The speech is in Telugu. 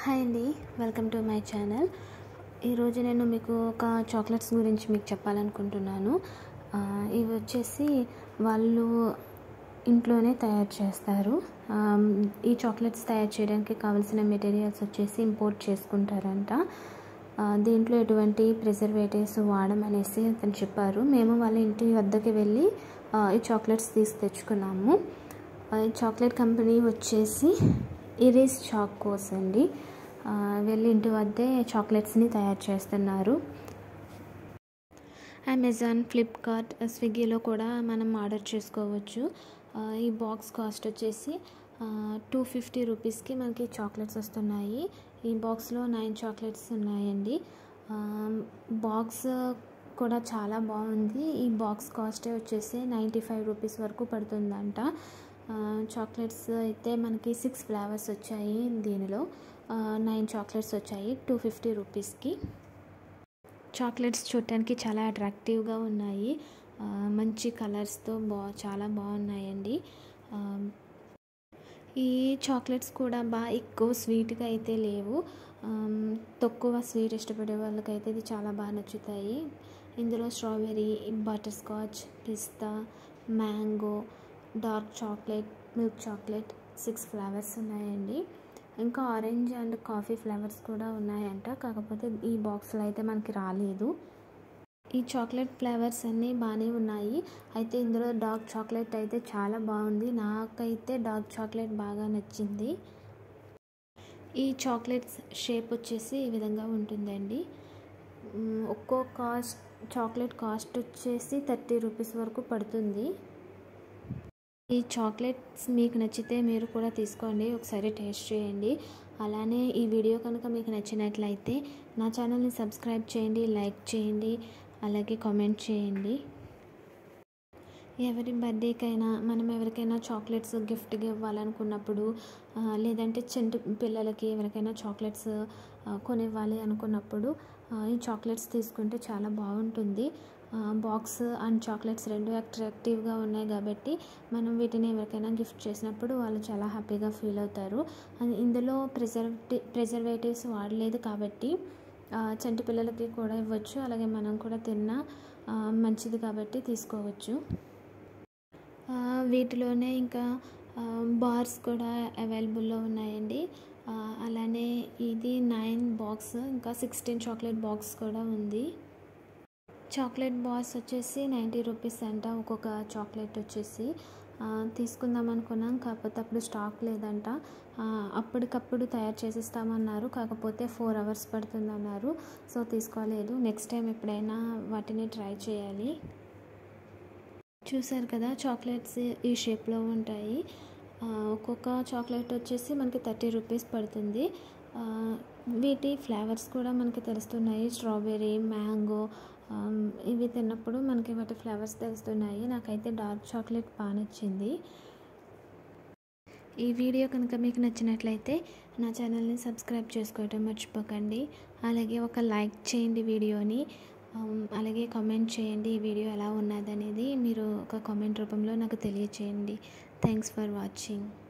హాయ్ అండి వెల్కమ్ టు మై ఛానల్ ఈరోజు నేను మీకు ఒక చాక్లెట్స్ గురించి మీకు చెప్పాలనుకుంటున్నాను ఆ, ఇవి వచ్చేసి వాళ్ళు ఇంట్లోనే తయారు చేస్తారు ఆ, ఈ చాక్లెట్స్ తయారు చేయడానికి కావాల్సిన మెటీరియల్స్ వచ్చేసి ఇంపోర్ట్ చేసుకుంటారంట ఆ, దీంట్లో ఎటువంటి ప్రిజర్వేటివ్స్ వాడమనేసి అతను చెప్పారు మేము వాళ్ళ ఇంటి వద్దకి వెళ్ళి ఆ, ఈ చాక్లెట్స్ తీసి తెచ్చుకున్నాము ఆ, ఈ చాక్లెట్ కంపెనీ వచ్చేసి ఇరీస్ చాకోస్ అండి ఆ, వెళ్ళి ఇంటి వద్దే చాక్లెట్స్ని తయారు చేస్తున్నారు అమెజాన్ ఫ్లిప్కార్ట్ స్విగ్గీలో కూడా మనం ఆర్డర్ చేసుకోవచ్చు ఆ, ఈ బాక్స్ కాస్ట్ వచ్చేసి టూ ఫిఫ్టీ రూపీస్కి మనకి చాక్లెట్స్ వస్తున్నాయి ఈ బాక్స్లో నైన్ చాక్లెట్స్ ఉన్నాయండి ఆ, బాక్స్ కూడా చాలా బాగుంది ఈ బాక్స్ కాస్ట్ వచ్చేసి నైంటీ ఫైవ్ రూపీస్ వరకు పడుతుందంట ఆ, చాక్లెట్స్ అయితే మనకి సిక్స్ ఫ్లేవర్స్ వచ్చాయి దీనిలో ఆ, నైన్ చాక్లెట్స్ వచ్చాయి టూ ఫిఫ్టీ రూపీస్కి చాక్లెట్స్ చూడటానికి చాలా అట్రాక్టివ్గా ఉన్నాయి ఆ, మంచి కలర్స్తో బా చాలా బాగున్నాయండి ఆ, ఈ చాక్లెట్స్ కూడా బాగా ఎక్కువ స్వీట్గా అయితే లేవు ఆమ్, తక్కువ స్వీట్ ఇష్టపడే వాళ్ళకైతే ఇది చాలా బాగా నచ్చుతాయి ఇందులో స్ట్రాబెర్రీ బటర్ స్కాచ్ పిస్తా mango dark chocolate milk chocolate six flavours ఉన్నాయండి ఇంకా ఆరెంజ్ అండ్ కాఫీ ఫ్లేవర్స్ కూడా ఉన్నాయంట కాకపోతే ఈ బాక్స్లో అయితే మనకి రాలేదు ఈ చాక్లెట్ ఫ్లేవర్స్ అన్నీ బాగానే ఉన్నాయి అయితే ఇందులో డార్క్ చాక్లెట్ అయితే చాలా బాగుంది నాకైతే డార్క్ చాక్లెట్ బాగా నచ్చింది ఈ చాక్లెట్స్ షేప్ వచ్చేసి ఈ విధంగా ఉంటుందండి మ్, ఒక్కో కాస్ట్ చాక్లెట్ కాస్ట్ వచ్చేసి థర్టీ రూపీస్ వరకు పడుతుంది ఈ చాక్లెట్స్ మీకు నచ్చితే మీరు కూడా తీసుకోండి ఒకసారి టేస్ట్ చేయండి అలానే ఈ వీడియో కనుక మీకు నచ్చినట్లయితే నా ఛానల్ని సబ్స్క్రైబ్ చేయండి లైక్ చేయండి అలాగే కామెంట్ చేయండి ఎవరి బర్త్డేకైనా మనం ఎవరికైనా చాక్లెట్స్ గిఫ్ట్గా ఇవ్వాలనుకున్నప్పుడు ఆ, లేదంటే చెంటు పిల్లలకి ఎవరికైనా చాక్లెట్స్ ఆ, కొనివ్వాలి అనుకున్నప్పుడు ఆ, ఈ చాక్లెట్స్ తీసుకుంటే చాలా బాగుంటుంది ఆ, బాక్స్ అండ్ చాక్లెట్స్ రెండు అట్రాక్టివ్గా ఉన్నాయి కాబట్టి మనం వీటిని ఎవరికైనా గిఫ్ట్ చేసినప్పుడు వాళ్ళు చాలా హ్యాపీగా ఫీల్ అవుతారు అండ్ ఇందులో ప్రిజర్వేటి ప్రిజర్వేటివ్స్ వాడలేదు కాబట్టి ఆ, చంటి పిల్లలకి కూడా ఇవ్వచ్చు అలాగే మనం కూడా తిన్నా ఆ, మంచిది కాబట్టి తీసుకోవచ్చు ఆ, వీటిలోనే ఇంకా ఆ, బార్స్ కూడా అవైలబుల్లో ఉన్నాయండి ఆ, అలానే ఇది నైన్ బాక్స్ ఇంకా సిక్స్టీన్ చాక్లెట్ బాక్స్ కూడా ఉంది చాక్లెట్ బాక్స్ వచ్చేసి నైంటీ రూపీస్ అంట ఒక్కొక్క చాక్లెట్ వచ్చేసి ఆ, తీసుకుందాం అనుకున్నాం కాకపోతే అప్పుడు స్టాక్ లేదంట ఆ, అప్పటికప్పుడు తయారు చేసిస్తామన్నారు కాకపోతే ఫోర్ అవర్స్ పడుతుందన్నారు సో తీసుకోలేదు నెక్స్ట్ టైం ఎప్పుడైనా వాటిని ట్రై చేయాలి చూసారు కదా చాక్లెట్స్ ఈ షేప్లో ఉంటాయి ఆ, ఒక్కొక్క చాక్లెట్ వచ్చేసి మనకి థర్టీ రూపీస్ పడుతుంది ఆ, వీటి ఫ్లేవర్స్ కూడా మనకి తెలుస్తున్నాయి స్ట్రాబెర్రీ మ్యాంగో ఆమ్, ఇవి తిన్నప్పుడు మనకి వాటి ఫ్లేవర్స్ తెలుస్తున్నాయి నాకైతే డార్క్ చాక్లెట్ బాగా నచ్చింది ఈ వీడియో కనుక మీకు నచ్చినట్లయితే నా ఛానల్ని సబ్స్క్రైబ్ చేసుకోవటం మర్చిపోకండి అలాగే ఒక లైక్ చేయండి వీడియోని ఆమ్, అలాగే కామెంట్ చేయండి ఈ వీడియో ఎలా ఉన్నదనేది మీరు ఒక కామెంట్ రూపంలో నాకు తెలియచేయండి థ్యాంక్స్ ఫర్ వాచింగ్